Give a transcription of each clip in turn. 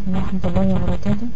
عليكم ورحمة الله وبركاته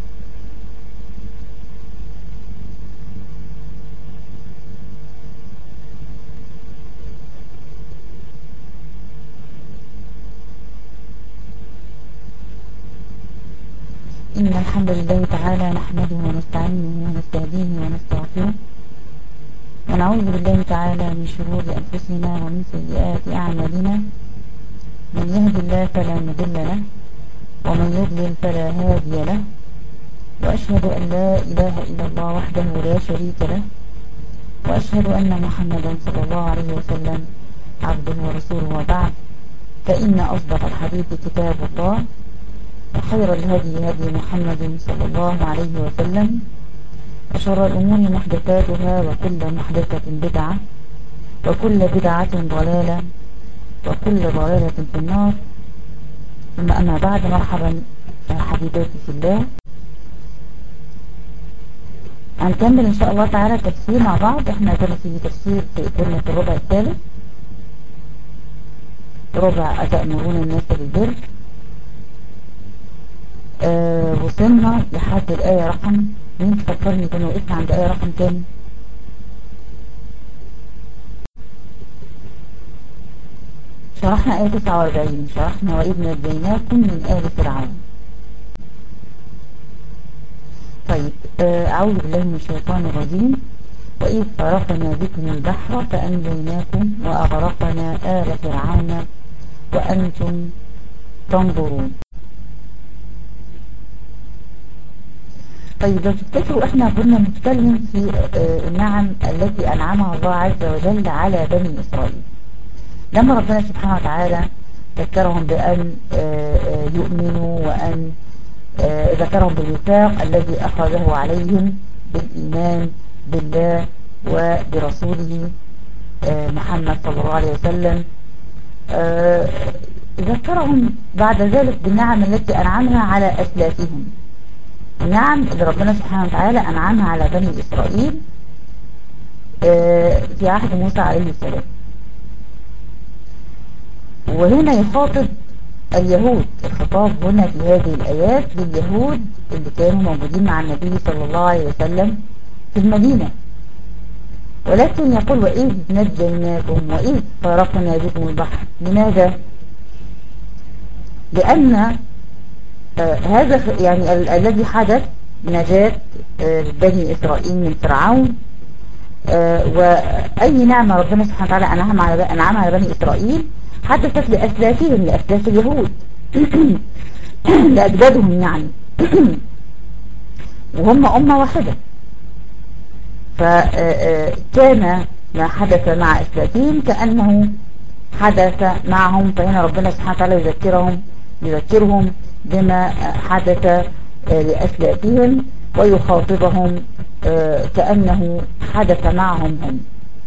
إن الحمد لله تعالى نحمده ونستعينه ونستهديه ونستغفره ونعوذ بالله تعالى من شرور أنفسنا ومن سيئات أعمالنا من يهد الله فلا مضل له ومن يضلل فلا هادي له وأشهد أن لا إله إلا الله وحده لا شريك له وأشهد أن محمدا صلى الله عليه وسلم عبده ورسوله وبعد فإن أصدق الحديث كتاب الله وخير الهدي هدي محمد صلى الله عليه وسلم وشر الأمور محدثاتها وكل محدثة بدعة وكل بدعة ضلالة وكل ضلالة في النار ثم أما بعد مرحبا حبيباتي في الله هنكمل إن شاء الله تعالى التفسير مع بعض احنا كنا في تفسير في كنا في الربع الثالث ربع أتأمرون الناس بالبر آه وصلنا لحد الآية رقم مين تفكرني كنا وقفنا عند آية رقم كام شرحنا آية 49 شرحنا وإذ نجيناكم من آل فرعون طيب آه أعوذ بالله من الشيطان الرجيم وإذ فرقنا بكم البحر فأنجيناكم وأغرقنا آل فرعون وأنتم تنظرون طيب لو تفتكروا احنا كنا بنتكلم في النعم التي انعمها الله عز وجل على بني اسرائيل لما ربنا سبحانه وتعالى ذكرهم بان يؤمنوا وان ذكرهم بالميثاق الذي اخذه عليهم بالايمان بالله وبرسوله محمد صلى الله عليه وسلم ذكرهم بعد ذلك بالنعم التي انعمها على اسلافهم النعم اللي ربنا سبحانه وتعالى أنعمها على بني إسرائيل في عهد موسى عليه السلام وهنا يخاطب اليهود الخطاب هنا في هذه الآيات لليهود اللي كانوا موجودين مع النبي صلى الله عليه وسلم في المدينة ولكن يقول وإذ نجيناكم وإذ فرقنا بكم البحر لماذا؟ لأن آه هذا يعني ال الذي حدث نجاة آه بني إسرائيل من فرعون آه وأي نعمة ربنا سبحانه وتعالى أنعم على أنعمها على بني إسرائيل حدثت لأسلافهم لأسلاف اليهود لأجدادهم يعني وهم أمة واحدة فكان ما حدث مع أسلافهم كأنه حدث معهم فهنا ربنا سبحانه وتعالى يذكرهم يذكرهم بما حدث لأسلافهم ويخاطبهم كأنه حدث معهم هم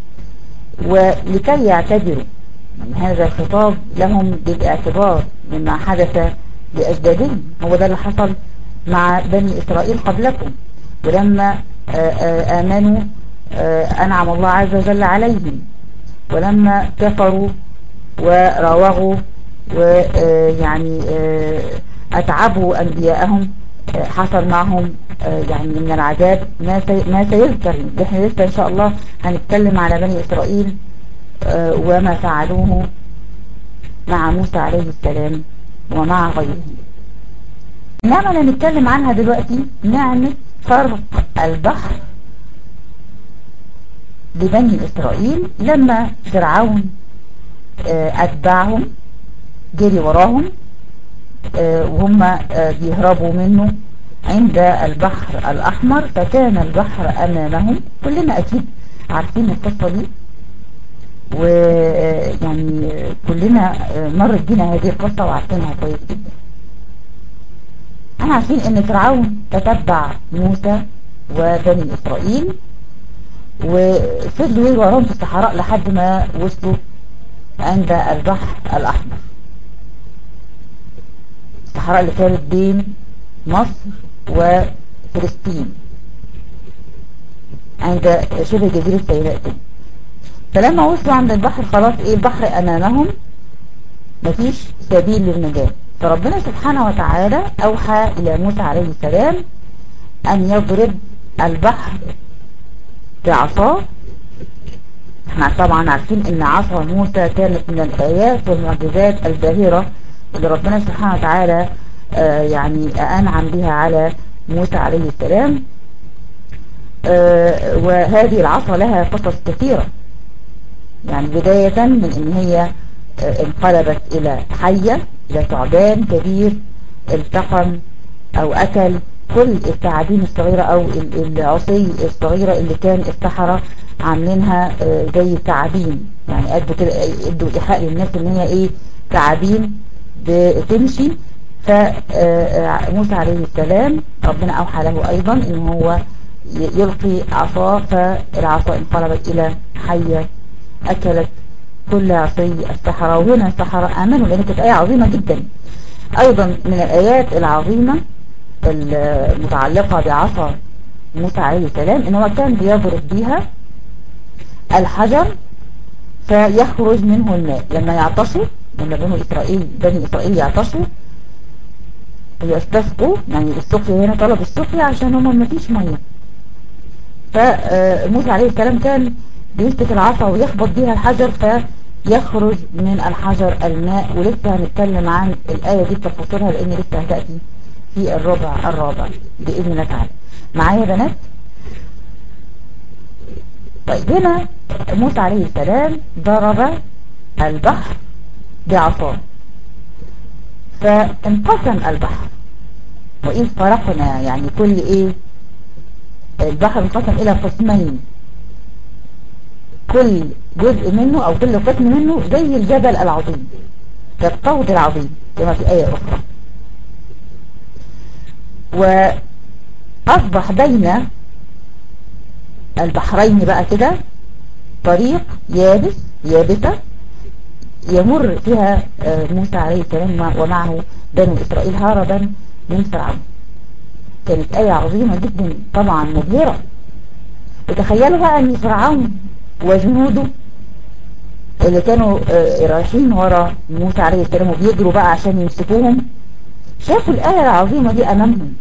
ولكي يعتبروا هذا الخطاب لهم بالاعتبار مما حدث لأجدادهم هو ده اللي حصل مع بني إسرائيل قبلكم ولما آمنوا أنعم الله عز وجل عليهم ولما كفروا وراوغوا ويعني أتعبوا أنبياءهم حصل معهم يعني من العذاب ما ما سيذكر احنا لسه إن شاء الله هنتكلم على بني إسرائيل وما فعلوه مع موسى عليه السلام ومع غيره النعمة اللي نتكلم عنها دلوقتي نعمة فرق البحر لبني إسرائيل لما فرعون أتبعهم جري وراهم وهم بيهربوا منه عند البحر الأحمر فكان البحر أمامهم كلنا أكيد عارفين القصة دي ويعني كلنا مرت بينا هذه القصة وعارفينها كويس جدا احنا عارفين ان فرعون تتبع موسى وبني اسرائيل وفضلوا يجوا وراهم في الصحراء لحد ما وصلوا عند البحر الاحمر الصحراء اللي كانت بين مصر وفلسطين عند شبه جزيرة سيناء فلما وصلوا عند البحر خلاص ايه البحر امامهم مفيش سبيل للنجاة فربنا سبحانه وتعالى أوحى إلى موسى عليه السلام أن يضرب البحر بعصاه احنا طبعا عارفين ان عصا موسى كانت من الآيات والمعجزات الباهرة اللي ربنا سبحانه وتعالى آه يعني أنعم بها على موسى عليه السلام آه وهذه العصا لها قصص كثيرة يعني بداية من ان هي آه انقلبت الى حية الى ثعبان كبير التقم او اكل كل التعابين الصغيرة او العصي الصغيرة اللي كان السحرة عاملينها زي التعابين يعني ادوا كده ادوا ايحاء للناس ان هي ايه تعابين بتمشي فموسى عليه السلام ربنا اوحى له ايضا ان هو يلقي عصاه فالعصا انقلبت الى حية اكلت كل عصي السحرة وهنا السحرة امنوا لان كانت ايه عظيمة جدا ايضا من الايات العظيمة المتعلقة بعصا موسى عليه السلام ان هو كان بيضرب بيها الحجر فيخرج منه الماء لما يعطشوا لما بنو إسرائيل بني إسرائيل يعطشوا يستسقوا يعني السقي هنا طلب السقي عشان هم ما فيش مية فموسى عليه السلام كان بيمسك العصا ويخبط بيها الحجر فيخرج من الحجر الماء ولسه هنتكلم عن الآية دي بتفاصيلها لأن لسه هتأتي في الربع الرابع بإذن الله تعالى معايا بنات طيب هنا موسى عليه السلام ضرب البحر بعصاه فانقسم البحر وإن فرقنا يعني كل ايه البحر انقسم الى قسمين كل جزء منه او كل قسم منه زي الجبل العظيم كالطود العظيم كما في آية أخرى وأصبح بين البحرين بقى كده طريق يابس يابسة يمر فيها موسى عليه السلام ومعه بنو إسرائيل هربا من فرعون كانت آية عظيمة جدا طبعا مبهرة وتخيلوا بقى ان فرعون وجنوده اللي كانوا رايحين ورا موسى عليه السلام وبيجروا بقى عشان يمسكوهم شافوا الآية العظيمة دي أمامهم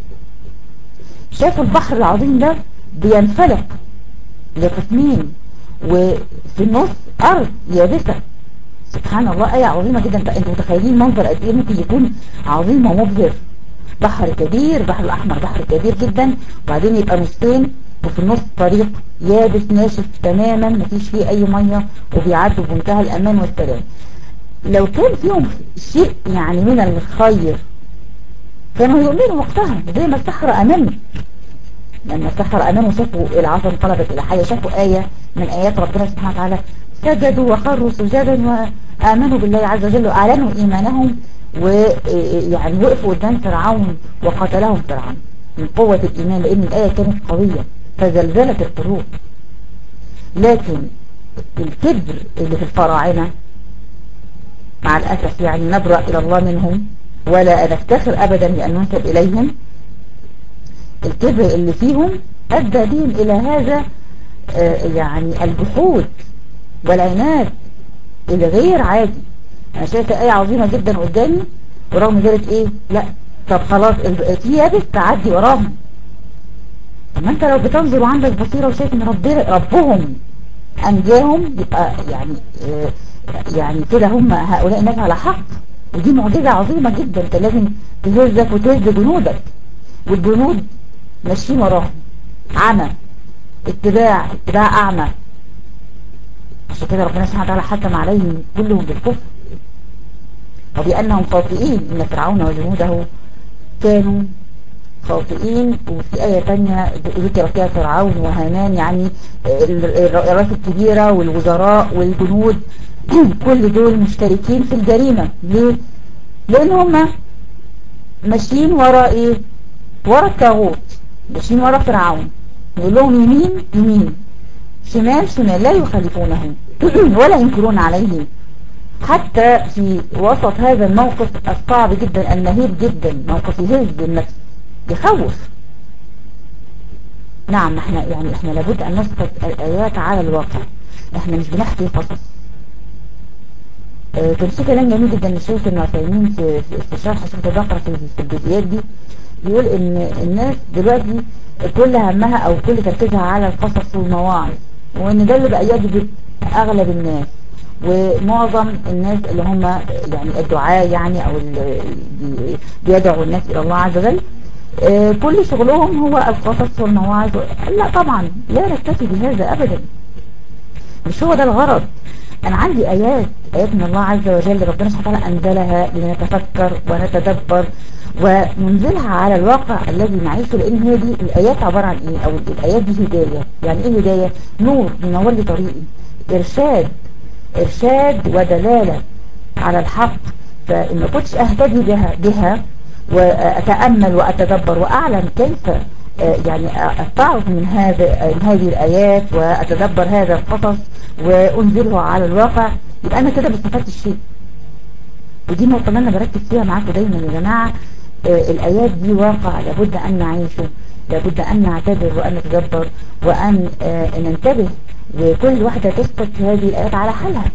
شافوا البحر العظيم ده بينفلق لقسمين وفي النص أرض يابسة سبحان الله آية عظيمة جدا انتوا متخيلين منظر قد ايه ممكن يكون عظيم ومبهر بحر كبير بحر الأحمر بحر كبير جدا وبعدين يبقى نصين وفي النص طريق يابس ناشف تماما مفيش فيه أي مية وبيعدوا بمنتهى الأمان والسلام لو كان فيهم شيء يعني من الخير كانوا يؤمنوا وقتها زي ما السحرة أمنوا لما السحرة أمنوا شافوا العصا انقلبت إلى حية شافوا آية من آيات ربنا سبحانه وتعالى سجدوا وخروا سجدا وآمنوا بالله عز وجل وأعلنوا إيمانهم ويعني وقفوا قدام فرعون وقتلهم فرعون من قوة الإيمان لأن الآية كانت قوية فزلزلت القلوب لكن الكبر اللي في الفراعنة مع الأسف يعني نبرأ إلى الله منهم ولا نفتخر أبدا بأن ننسب إليهم الكبر اللي فيهم أدى بهم إلى هذا يعني الجحود والعناد الغير عادي أنا شايفة آية عظيمة جدا قدامي ورغم ذلك إيه لا طب خلاص في يابس تعدي وراهم اما انت لو بتنظر وعندك بصيرة وشايف ان ربنا ربهم انجاهم يبقى يعني يعني كده هم هؤلاء الناس على حق ودي معجزة عظيمة جدا انت لازم تهزك وتهز جنودك والجنود ماشيين وراهم عمى اتباع اتباع اعمى عشان كده ربنا سبحانه وتعالى حكم عليهم كلهم بالكفر وبأنهم خاطئين إن فرعون وجنوده كانوا خاطئين وفي آية تانية ذكر فيها فرعون وهامان يعني الرئاسة الكبيرة والوزراء والجنود كل دول مشتركين في الجريمة ليه؟ لأن هم ماشيين ورا إيه؟ ورا الطاغوت ماشيين ورا فرعون يقول لهم يمين يمين شمال شمال لا يخالفونه ولا ينكرون عليه حتى في وسط هذا الموقف الصعب جدا النهيب جدا موقف يهز النفس يخوف نعم احنا يعني احنا لابد ان نسقط الايات على الواقع احنا مش بنحكي قصص آه، كان في كلام جميل جدا للشيخ المعتمين في في شرح سورة البقرة في في الجزئيات دي بيقول ان الناس دلوقتي كل همها او كل تركيزها على القصص والمواعظ وان ده اللي بقى يجذب اغلب الناس ومعظم الناس اللي هم يعني الدعاء يعني او اللي بي- بيدعوا الناس الى الله عز وجل آه، كل شغلهم هو القصص والمواعظ لا طبعا لا نكتفي بهذا ابدا مش هو ده الغرض انا عندي ايات ايات من الله عز وجل ربنا سبحانه وتعالى انزلها لنتفكر ونتدبر وننزلها على الواقع الذي نعيشه لان هي دي الايات عبارة عن ايه او الايات دي هداية يعني ايه هداية نور ينور لي طريقي ارشاد ارشاد ودلالة على الحق فإن ما كنتش اهتدي بها بها واتأمل واتدبر واعلم كيف آه، يعني استعرف من هذا من هذه الآيات وأتدبر هذا القصص وأنزله على الواقع يبقى أنا كده ما استفدتش شيء ودي نقطة اللي أنا بركز فيها معاكم دايما يا جماعة آه، الآيات دي واقع لابد أن نعيشه لابد أن نعتبر وأن نتدبر وأن آه، ننتبه وكل واحدة تسقط في هذه الآيات على حالها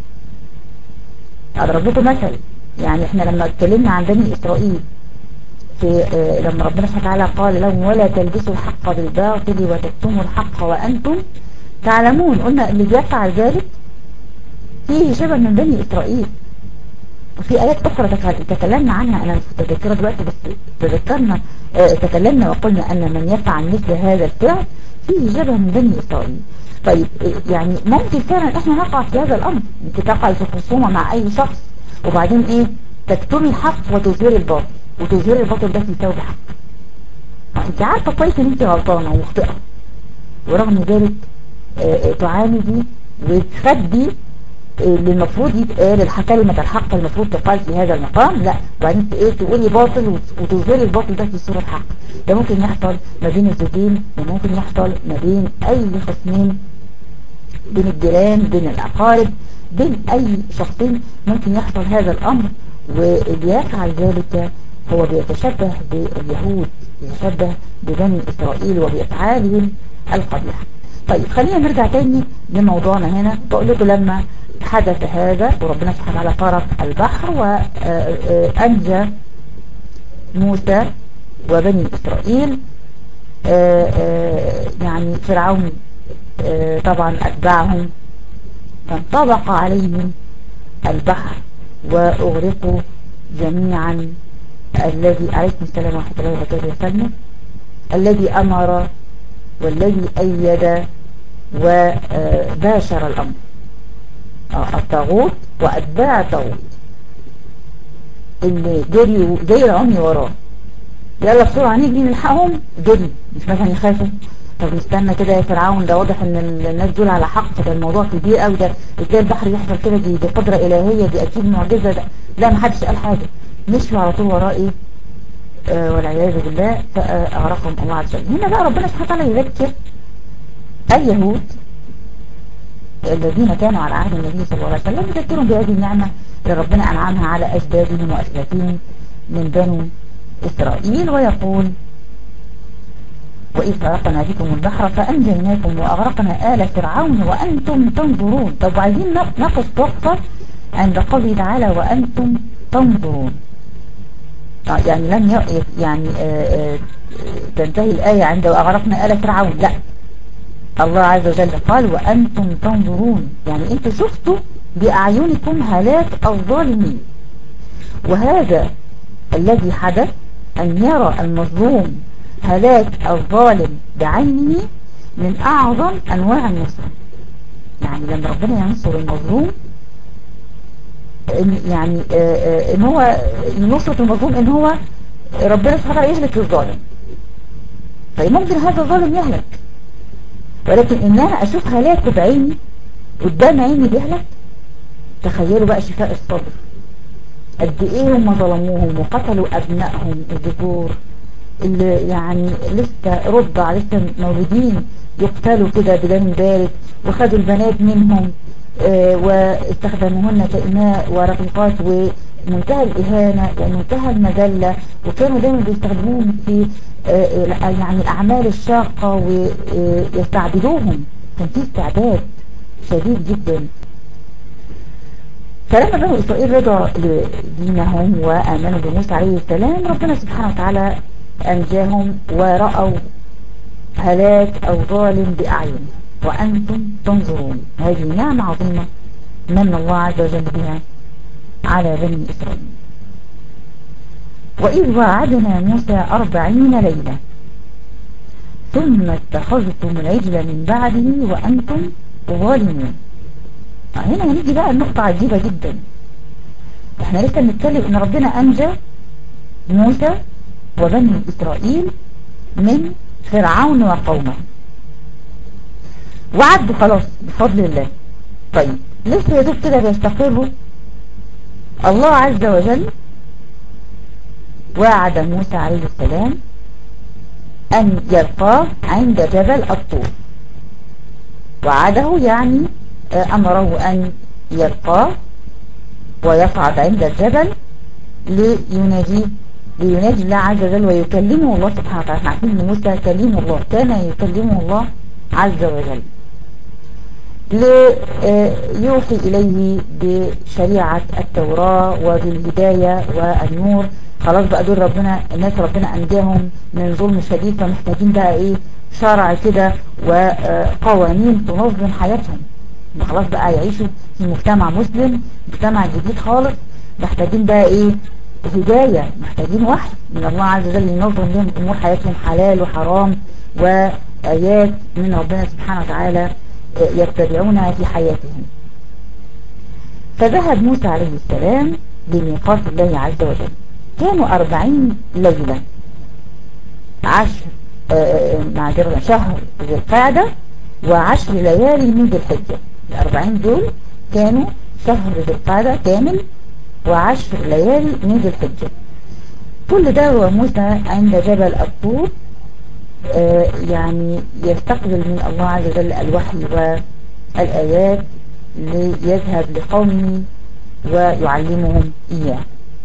أضرب لكم مثل يعني احنا لما اتكلمنا عن بني إسرائيل في آه، لما ربنا سبحانه وتعالى قال لهم ولا تلبسوا الحق بالباطل وتكتموا الحق وأنتم تعلمون قلنا اللي بيفعل ذلك فيه شبه من بني إسرائيل وفي آيات أخرى تك- تكلمنا عنها أنا مش متذكرة دلوقتي بس تذكرنا آه، تكلمنا وقلنا أن من يفعل مثل هذا الفعل فيه شبه من بني إسرائيل طيب آه، يعني ممكن فعلا احنا نقع في هذا الأمر انت تقع في خصومة مع أي شخص وبعدين ايه تكتمي الحق وتظهري الباطل وتظهري الباطل ده في ثوب حق آه، انت عارفة كويس ان انت غلطانة ومخطئة ورغم ذلك آه، آه، تعاندي وتخدي آه، اللي المفروض يتقال الح- كلمة الحق المفروض تقال في هذا المقام لا وبعدين ت- ايه تقولي باطل وت- وتظهري الباطل ده في صورة حق ده ممكن يحصل ما بين الزوجين وممكن يحصل ما بين اي خصمين بين الجيران بين الأقارب بين أي شخصين ممكن يحصل هذا الأمر واللي يفعل ذلك هو بيتشبه باليهود بيتشبه ببني إسرائيل وبأفعالهم القبيحة طيب خلينا نرجع تاني لموضوعنا هنا بقول لكم لما حدث هذا وربنا سبحانه وتعالى فرق البحر وأنجى موسى وبني إسرائيل آه، آه، يعني فرعون آه، طبعا أتباعهم فانطبق عليهم البحر وأغرقوا جميعا الذي عليكم السلام ورحمة الله وبركاته وسلم الذي أمر والذي أيد وباشر الأمر آه، الطاغوت وأتباع الطاغوت اللي جريوا زي العمي وراه يلا بسرعة نجري نلحقهم جري مش مثلا يخافوا طب نستنى كده يا فرعون ده واضح ان ال- الناس دول على حق ده الموضوع كبير قوي ده ازاي البحر يحصل كده دي, دي قدرة الهية دي اكيد معجزة ده لا محدش قال حاجة مشوا على طول وراه ايه آه والعياذ بالله فأغرقهم الله عز وجل هنا بقى ربنا سبحانه وتعالى يذكر اليهود الذين كانوا على عهد النبي صلى الله عليه وسلم يذكرهم بهذه النعمة اللي ربنا أنعمها على أجدادهم وأسلافهم من بنو إسرائيل ويقول وإذ فرقنا بكم البحر فأنجيناكم وأغرقنا آل فرعون وأنتم تنظرون طب عايزين نق- نقف وقفة عند قوله تعالى وأنتم تنظرون آه، يعني لم ي- يعني آه، آه، تنتهي الآية عند وأغرقنا آل فرعون لا الله عز وجل قال وأنتم تنظرون يعني أنتم شفتوا بأعينكم هلاك الظالمين وهذا الذي حدث أن يرى المظلوم هلاك الظالم بعينه من أعظم أنواع النصر يعني لما ربنا ينصر المظلوم إن- يعني آه، آه، ان هو نصرة المظلوم ان هو ربنا سبحانه وتعالى يهلك الظالم طيب ممكن هذا الظالم يهلك ولكن ان انا اشوف هلاكه بعيني قدام عيني بيهلك تخيلوا بقى شفاء الصبر قد ايه هم ظلموهم وقتلوا ابنائهم الذكور اللي يعني لسه رضع لسه مولودين يقتلوا كده بدم بارد وخدوا البنات منهم آه، واستخدموهن كإناء ورقيقات ومنتهى الإهانة ومنتهى المذلة وكانوا دايما بيستخدموهم في آه، آه، يعني الأعمال الشاقة ويستعبدوهم كان في استعباد شديد جدا فلما بنو إسرائيل رجعوا لدينهم وآمنوا بموسى عليه السلام ربنا سبحانه وتعالى أنجاهم ورأوا هلاك أو ظالم بأعينهم وأنتم تنظرون هذه نعمة عظيمة من الله عز وجل بها على بني إسرائيل وإذ وعدنا موسى أربعين ليلة ثم اتخذتم العجل من بعده وأنتم ظالمون هنا هنيجي بقى النقطة عجيبة جدا احنا لسه بنتكلم ان ربنا انجى موسى وبني اسرائيل من فرعون وقومه وعدوا خلاص بفضل الله طيب لسه يا دوب كده بيستقروا الله عز وجل وعد موسى عليه السلام أن يلقاه عند جبل الطور وعده يعني أمره أن يلقاه ويصعد عند الجبل ليناجيه ليناجي الله عز وجل ويكلمه الله سبحانه وتعالى احنا عارفين ان موسى كليم الله كان يكلمه الله عز وجل ليوحي إليه بشريعة التوراة وبالهداية والنور خلاص بقى دول ربنا الناس ربنا أنجاهم من ظلم شديد فمحتاجين بقى إيه شرع كده وقوانين تنظم حياتهم خلاص بقى يعيشوا في مجتمع مسلم مجتمع جديد خالص محتاجين بقى إيه هداية محتاجين وحي من الله عز وجل ينظم لهم أمور حياتهم حلال وحرام وآيات من ربنا سبحانه وتعالى يتبعونها في حياتهم فذهب موسى عليه السلام لميقات الله عز وجل كانوا أربعين ليلة عشر معذرة شهر ذي القعدة وعشر ليالي من ذي الحجة الأربعين دول كانوا شهر ذي القعدة كامل وعشر ليالي من ذي الحجة كل ده هو موسى عند جبل الطور آه يعني يستقبل من الله عز وجل الوحي والآيات ليذهب لقومه ويعلمهم إياه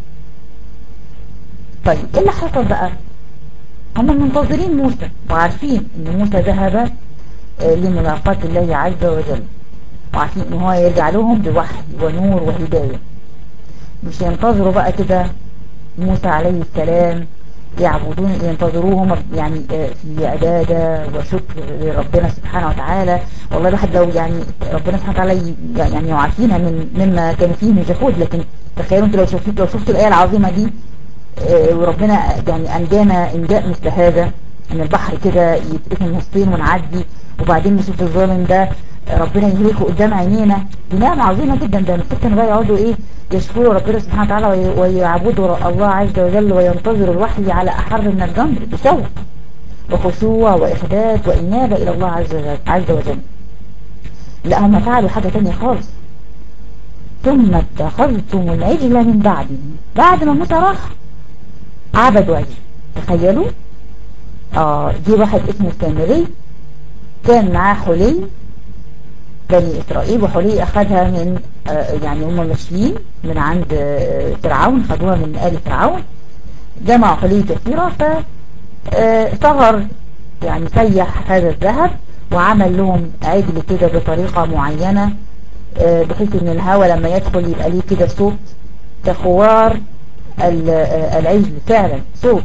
طيب ايه اللي حصل بقى هم منتظرين موسى وعارفين ان موسى ذهب آه لملاقاة الله عز وجل وعارفين ان هو يرجع لهم بوحي ونور وهداية مش ينتظروا بقى كده موسى عليه السلام يعبدون ينتظروهم يعني في عبادة وشكر لربنا سبحانه وتعالى والله الواحد لو يعني ربنا سبحانه وتعالى يعني يعافينا من مما كانوا فيه من جحود لكن تخيلوا انتوا لو شفتوا لو شفتوا الآية العظيمة دي وربنا يعني أنجانا إنجاء مثل هذا ان البحر كده يتقسم نصين ونعدي وبعدين نشوف الظالم ده ربنا يهلكه قدام عينينا دي نعمة عظيمة جدا ده كانوا بقى يقعدوا ايه يشكروا ربنا سبحانه وتعالى ويعبدوا الله عز وجل وينتظروا الوحي على أحر من الجمر بشوق وخشوع وإخبات وإنابة إلى الله عز وجل, عز وجل لا هم فعلوا حاجة تانية خالص ثم اتخذتم العجل من بعده بعد ما موسى راح عبدوا عجل تخيلوا اه دي واحد اسمه السامري كان معاه حلي بني إسرائيل وحلي أخذها من آه يعني هم ماشيين من عند آه فرعون خدوها من آل فرعون جمعوا حلي كثيرة فصغر يعني سيح هذا الذهب وعمل لهم عجل كده بطريقة معينة آه بحيث ان الهواء لما يدخل يبقى ليه كده صوت كخوار العجل فعلا صوت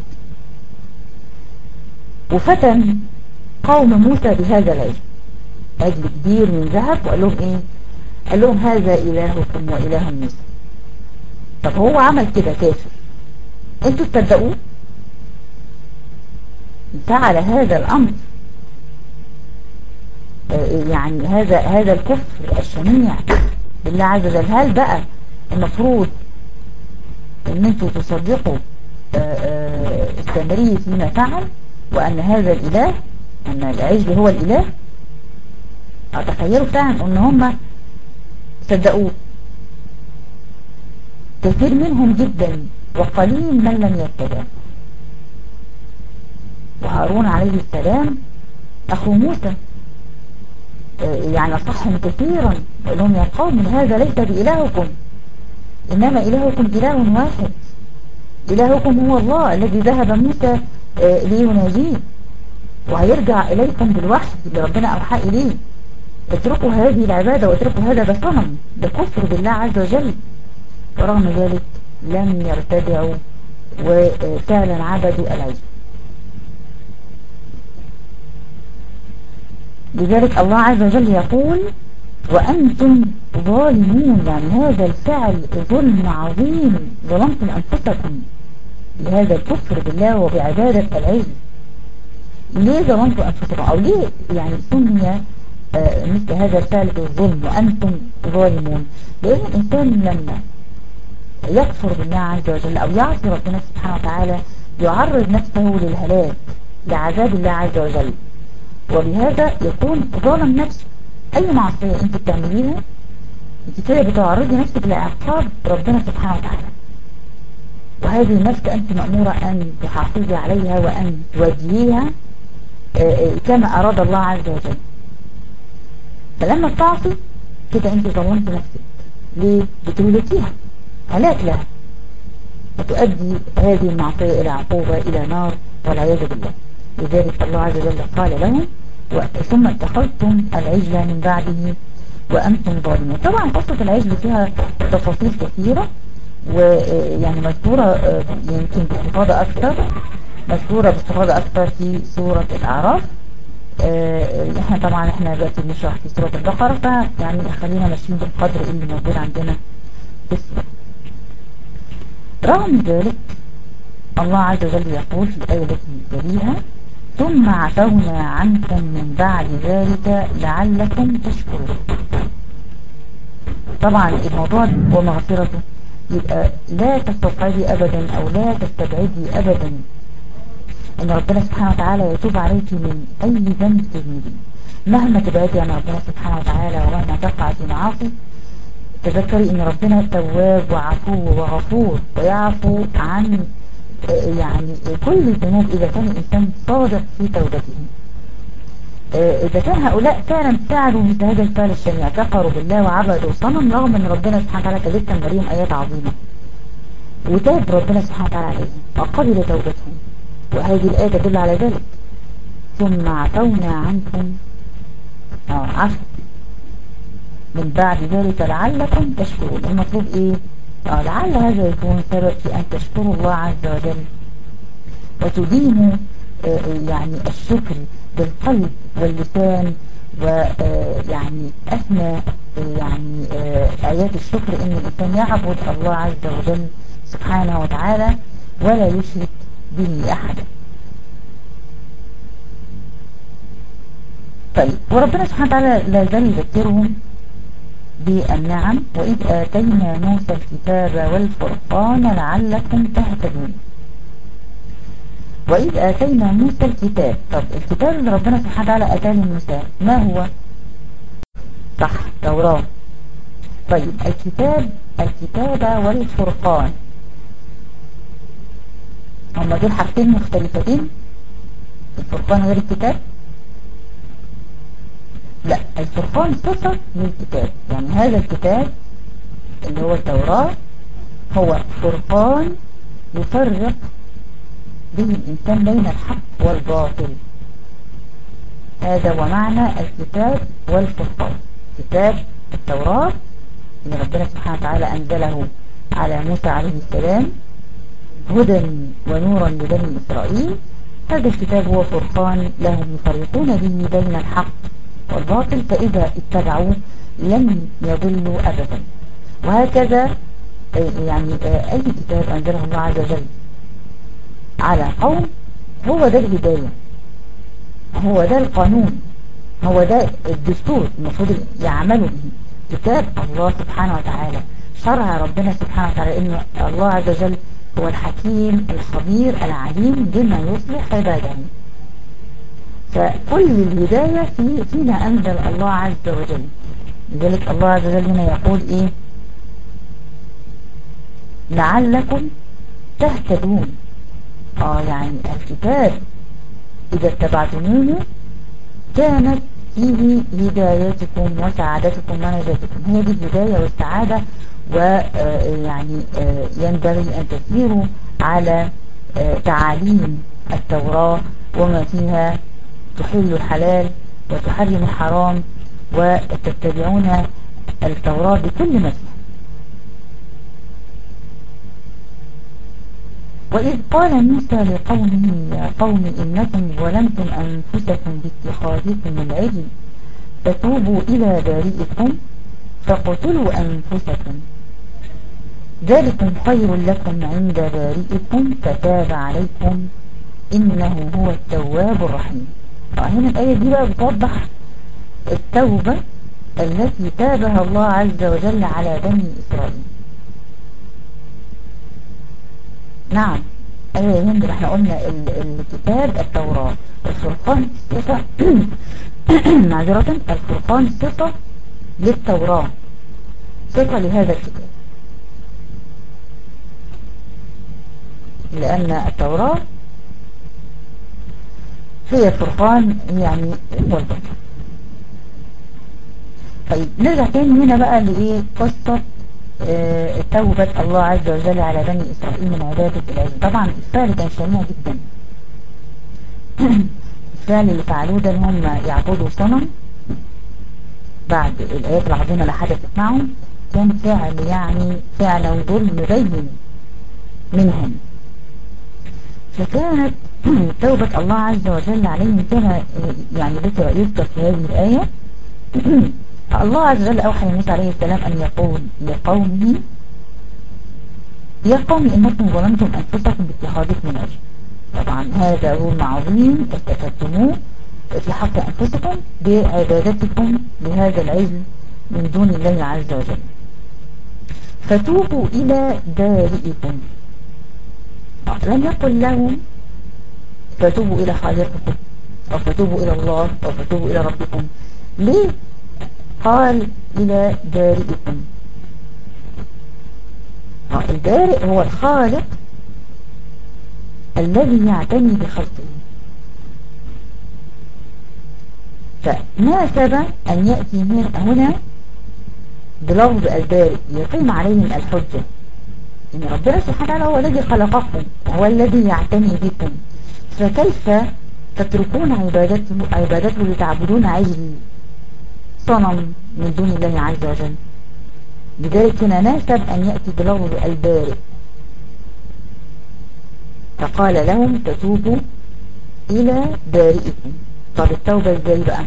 وفتن قوم موسى بهذا العجل عجل كبير من ذهب وقال لهم ايه قال لهم هذا الهكم واله موسى طب هو عمل كده كافر انتوا تصدقوه فعل هذا الامر يعني هذا هذا الكفر الشنيع بالله عز وجل هل بقى المفروض ان انتوا تصدقوا السامري فيما فعل وان هذا الاله ان العجل هو الاله تخيلوا فعلا ان هم صدقوه كثير منهم جدا وقليل من لم يتبع وهارون عليه السلام اخو موسى يعني نصحهم كثيرا وقال لهم يا قوم هذا ليس بإلهكم إنما إلهكم إله واحد إلهكم هو الله الذي ذهب موسى ليناجيه وهيرجع إليكم بالوحي اللي ربنا أوحى إليه اتركوا هذه العبادة واتركوا هذا ده صنم ده كفر بالله عز وجل ورغم ذلك لم يرتدعوا وفعلا عبدوا العجل لذلك الله عز وجل يقول وأنتم ظالمون يعني هذا الفعل ظلم عظيم ظلمتم أنفسكم بهذا الكفر بالله وبعبادة العجل ليه ظلمتم أنفسكم أو ليه يعني سمي آه، مثل هذا الفعل بالظلم وأنتم ظالمون لأن الإنسان لما يكفر بالله عز وجل أو يعصي ربنا سبحانه وتعالى يعرض نفسه للهلاك لعذاب الله عز وجل وبهذا يكون ظالم نفسه أي معصية أنت بتعمليها أنت كده بتعرضي نفسك لعقاب ربنا سبحانه وتعالى وهذه النفس أنت مأمورة أن تحافظي عليها وأن توجهيها آه، آه، كما أراد الله عز وجل فلما بتعصي كده أنت ظلمت نفسك ليه؟ بتهلكيها هلاك لها وتؤدي هذه المعصية إلى عقوبة إلى نار والعياذ بالله لذلك الله عز وجل قال لهم ثم اتخذتم العجل من بعده وأنتم ظالمون طبعا قصة العجل فيها تفاصيل كثيرة ويعني مذكورة آه، يمكن باستفاضة أكثر مذكورة باستفاضة أكثر في سورة الأعراف آه، احنا طبعا احنا دلوقتي بنشرح في سورة البقرة فيعني خلينا ماشيين بالقدر اللي موجود عندنا في السورة رغم ذلك الله عز وجل يقول في الآية التي تليها ثم عفونا عنكم من بعد ذلك لعلكم تشكرون طبعا الموضوع ومغفرته يبقى لا تستطعدي أبدا أو لا تستبعدي أبدا أن ربنا سبحانه وتعالى يتوب عليك من أي ذنب تذنبي مهما تبعدي عن ربنا سبحانه وتعالى ومهما تقع في معاصي تذكري ان ربنا تواب وعفو وغفور ويعفو عن يعني كل الذنوب إذا كان الإنسان صادق في توبته إذا كان هؤلاء فعلا فعلوا مثل هذا الفعل الشنيع كفروا بالله وعبدوا صنم رغم أن ربنا سبحانه وتعالى كذلك مريم آيات عظيمة وتاب ربنا سبحانه وتعالى عليهم وقبل توبتهم وهذه الآية تدل على ذلك ثم عفونا عنكم آه عفو من بعد ذلك لعلكم تشكرون المطلوب ايه آه لعل هذا يكون سبب في ان تشكروا الله عز وجل وتديموا آه يعني الشكر بالقلب واللسان ويعني أثنى يعني آيات الشكر ان الانسان يعبد الله عز وجل سبحانه وتعالى ولا يشرك به احدا طيب وربنا سبحانه وتعالى لا زال يذكرهم بالنعم وإذ آتينا موسى الكتاب والفرقان لعلكم تهتدون وإذ آتينا موسى الكتاب طب الكتاب اللي ربنا سبحانه وتعالى آتاه لموسى ما هو صح توراة طيب الكتاب الكتابة والفرقان هما دول حاجتين مختلفتين الفرقان غير الكتاب لا الفرقان صفة للكتاب يعني هذا الكتاب اللي هو التوراة هو فرقان يفرق به الإنسان بين الحق والباطل هذا هو معنى الكتاب والفرقان كتاب التوراة اللي ربنا سبحانه وتعالى أنزله على موسى عليه السلام هدى ونورا لبني إسرائيل هذا الكتاب هو فرقان لهم يفرقون به بين الحق والباطل فإذا اتبعوه لن يضلوا أبدا وهكذا يعني أي كتاب أنزله الله عز وجل على قوم هو ده الهداية هو ده القانون هو ده الدستور المفروض يعملوا به كتاب الله سبحانه وتعالى شرع ربنا سبحانه وتعالى ان الله عز وجل هو الحكيم الخبير العليم بما يصلح عباده فكل الهداية في فيما أنزل الله عز وجل لذلك الله عز وجل هنا يقول إيه لعلكم تهتدون آه يعني الكتاب إذا اتبعتموه كانت فيه هدايتكم وسعادتكم ونجاتكم هي دي الهداية والسعادة ويعني ينبغي أن تسيروا على تعاليم التوراة وما فيها تحل الحلال وتحرم الحرام وتتبعون التوراة بكل مثل وإذ قال موسى لقومه يا قوم إنكم ظلمتم أنفسكم باتخاذكم العجل فتوبوا إلى بارئكم فاقتلوا أنفسكم ذلكم خير لكم عند بارئكم فتاب عليكم إنه هو التواب الرحيم هنا الآية دي بقى بتوضح التوبة التي تابها الله عز وجل على بني إسرائيل نعم أيوة يا هند احنا قلنا الكتاب التوراة الفرقان صفة معذرة الفرقان صفة للتوراة صفة لهذا الكتاب لأن التوراة هي فرقان يعني والبطل طيب نرجع تاني هنا بقى لإيه قصة اه توبة الله عز وجل على بني إسرائيل من عبادة العجل طبعا الفعل كان شنيع جدا الفعل اللي فعلوه ده ان هم يعبدوا صنم بعد الآيات العظيمة اللي حدثت معهم كان فعل يعني فعلا ظلم بين منهم فكانت توبة الله عز وجل عليهم كما يعني ذكر يذكر في هذه الآية الله عز وجل أوحى موسى عليه السلام أن يقول لقومه يا قوم إنكم ظلمتم أنفسكم باتخاذكم العجل طبعا هذا ظلم عظيم ارتكبتموه في حق أنفسكم بعبادتكم لهذا العجل من دون الله عز وجل فتوبوا إلى بارئكم لم يقل لهم فتوبوا إلى خالقكم أو فتوبوا إلى الله أو فتوبوا إلى ربكم ليه قال إلى بارئكم البارئ هو الخالق الذي يعتني بخلقه فناسب أن يأتي هنا بلفظ البارئ يقيم عليهم الحجة إن ربنا سبحانه وتعالى هو الذي خلقكم هو الذي يعتني بكم فكيف تتركون عبادته, عبادته لتعبدون عجل صنم من دون الله عز وجل لذلك هنا ناسب أن يأتي بلفظ البارئ فقال لهم تتوبوا إلى بارئكم طب التوبة ازاي بقى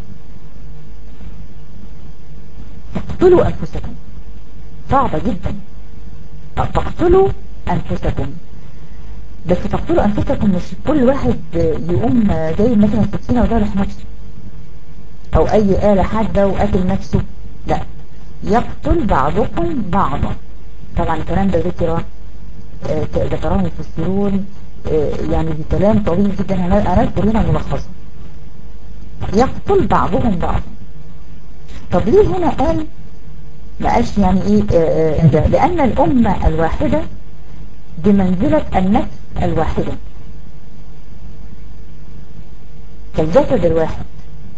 اقتلوا أنفسكم صعبة جدا تقتلوا أنفسكم بس تقتلوا أنفسكم مش كل واحد يقوم جاي مثلا سكينة وجرح نفسه أو أي آلة حادة وقتل نفسه لا يقتل بعضكم بعضا طبعا الكلام ده ذكر ذكراه المفسرون يعني بكلام طويل جدا أنا أذكر هنا ملخصا يقتل بعضهم بعضا طب ليه هنا قال ما قالش يعني ايه ده لأن الأمة الواحدة بمنزلة النفس الواحدة كالجسد الواحد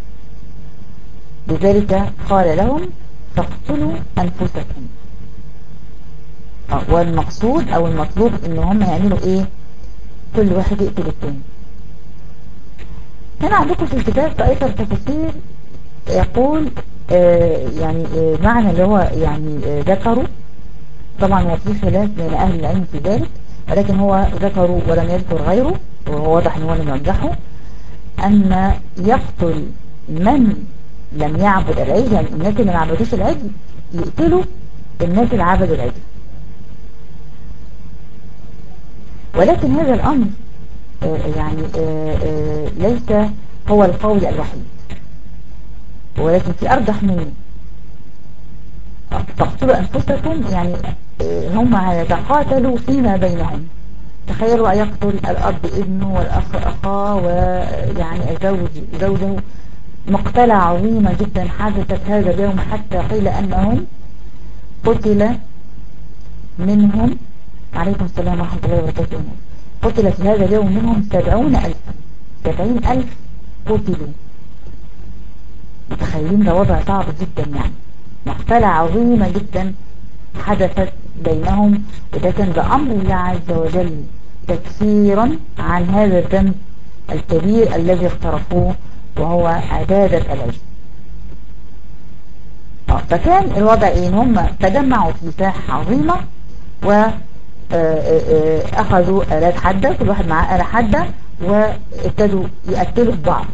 لذلك قال لهم تقتلوا أنفسكم والمقصود أو المطلوب إن هم يعملوا إيه كل واحد يقتل التاني هنا عندكم في الكتاب طائفة التفسير يقول آه يعني آه معنى اللي هو يعني آه ذكروا طبعا هو في خلاف بين أهل العلم في ذلك ولكن هو ذكروا ولم يذكر غيره وهو واضح ان هو لم يرجحه أن يقتل من لم يعبد العجل يعني الناس اللي ما عبدوش العجل يقتلوا الناس اللي عبدوا العجل ولكن هذا الأمر يعني ليس هو القول الوحيد ولكن في أرجح منه تقتلوا أنفسكم يعني هم يتقاتلوا فيما بينهم تخيلوا أن يقتل الأب ابنه والأخ أخاه ويعني الزوج زوجه مقتلة عظيمة جدا حدثت هذا اليوم حتى قيل أنهم قتل منهم عليكم السلام ورحمة الله وبركاته قتل في هذا اليوم منهم سبعون ألف سبعين ألف قتلوا متخيلين ده وضع صعب جدا يعني مقتلة عظيمة جدا حدثت بينهم وده كان بأمر الله عز وجل تكثيرا عن هذا الذنب الكبير الذي اقترفوه وهو عبادة العجل فكان الوضع ايه ان هم تجمعوا في ساحة عظيمة أخذوا آلات حادة كل واحد معاه آلة حادة وابتدوا يقتلوا في بعض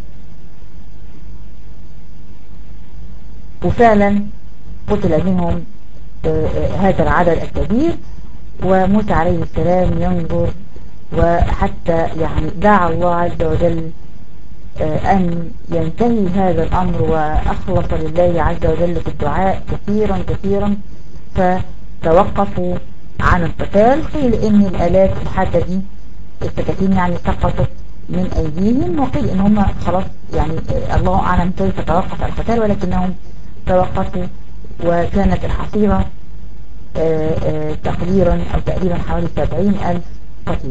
وفعلا قتل منهم هذا العدد الكبير وموسى عليه السلام ينظر وحتى يعني دعا الله عز وجل أن ينتهي هذا الأمر وأخلص لله عز وجل في الدعاء كثيرا كثيرا فتوقفوا عن القتال قيل إن الآلات الحادة دي السكاكين يعني سقطت من أيديهم وقيل إن هم خلاص يعني الله أعلم كيف توقف القتال ولكنهم توقفوا وكانت الحصيلة تقديرا أو تقريبا حوالي سبعين ألف قتيل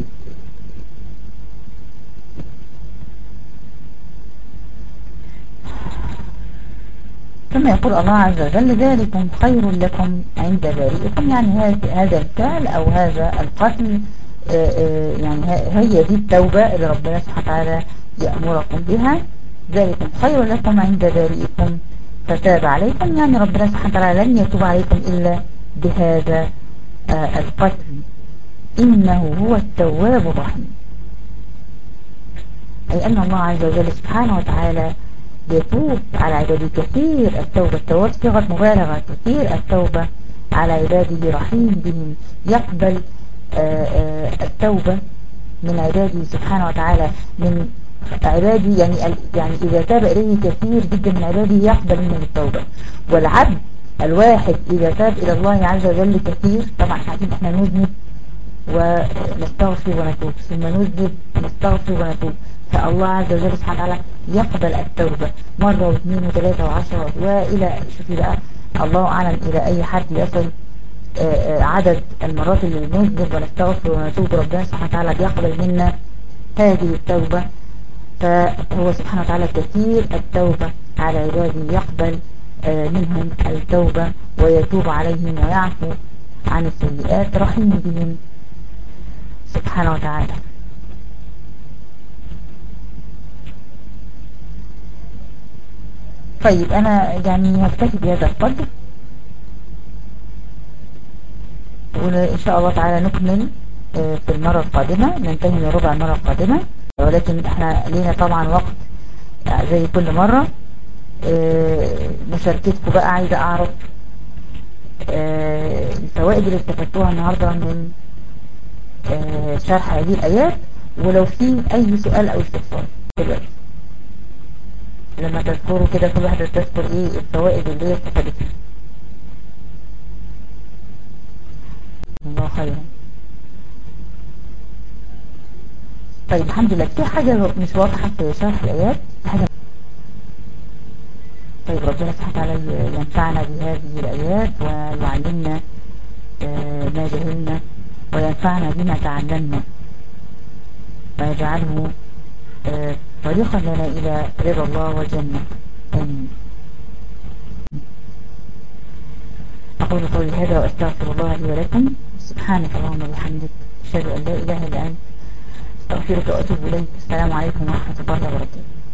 ثم يقول الله عز وجل ذلكم خير لكم عند بارئكم يعني هذا الفعل أو هذا القتل يعني هي دي التوبة اللي ربنا سبحانه وتعالى يأمركم بها ذلكم خير لكم عند بارئكم فتاب عليكم يعني ربنا سبحانه وتعالى لن يتوب عليكم إلا بهذا القتل إنه هو التواب الرحيم أي أن الله عز وجل سبحانه وتعالى يتوب على عباده كثير التوبة التواب صيغة مبالغة كثير التوبة على عباده رحيم بهم يقبل التوبة من عباده سبحانه وتعالى من عبادي يعني يعني إذا تاب إليه كثير جدا من عباده يقبل منه التوبة والعبد الواحد إذا تاب إلى الله عز وجل كثير طبعا عارفين احنا نذنب ونستغفر ونتوب ثم نذنب ونستغفر ونتوب فالله عز وجل سبحانه وتعالى يقبل التوبة مرة واثنين وثلاثة وعشرة وإلى شوفي بقى الله أعلم إلى أي حد يصل عدد المرات اللي نذنب ونستغفر ونتوب ربنا سبحانه وتعالى بيقبل منا هذه التوبة فهو سبحانه وتعالى كثير التوبة على عباده يقبل منهم التوبة ويتوب عليهم ويعفو عن السيئات رحيم بهم سبحانه وتعالى طيب أنا يعني هكتفي بهذا القدر وإن شاء الله تعالى نكمل في المرة القادمة ننتهي من ربع المرة القادمة ولكن احنا لينا طبعا وقت زي كل مرة مشاركتكم بقى عايزة اعرف الفوائد اللي استفدتوها النهاردة من شرح هذه الآيات ولو في أي سؤال أو استفسار دلوقتي لما تذكروا كده كل واحدة تذكر ايه الفوائد اللي هي استفادتها الله خيرا طيب الحمد لله في حاجة مش واضحة في شرح الآيات في حاجة طيب ربنا سبحانه وتعالى ينفعنا بهذه الآيات ويعلمنا ما جهلنا وينفعنا بما تعلمنا ويجعله طريقا لنا إلى رضا الله والجنة آمين أقول قولي هذا وأستغفر الله لي ولكم سبحانك اللهم وبحمدك أشهد أن لا إله إلا أنت أستغفرك وأتوب إليك السلام عليكم ورحمة الله وبركاته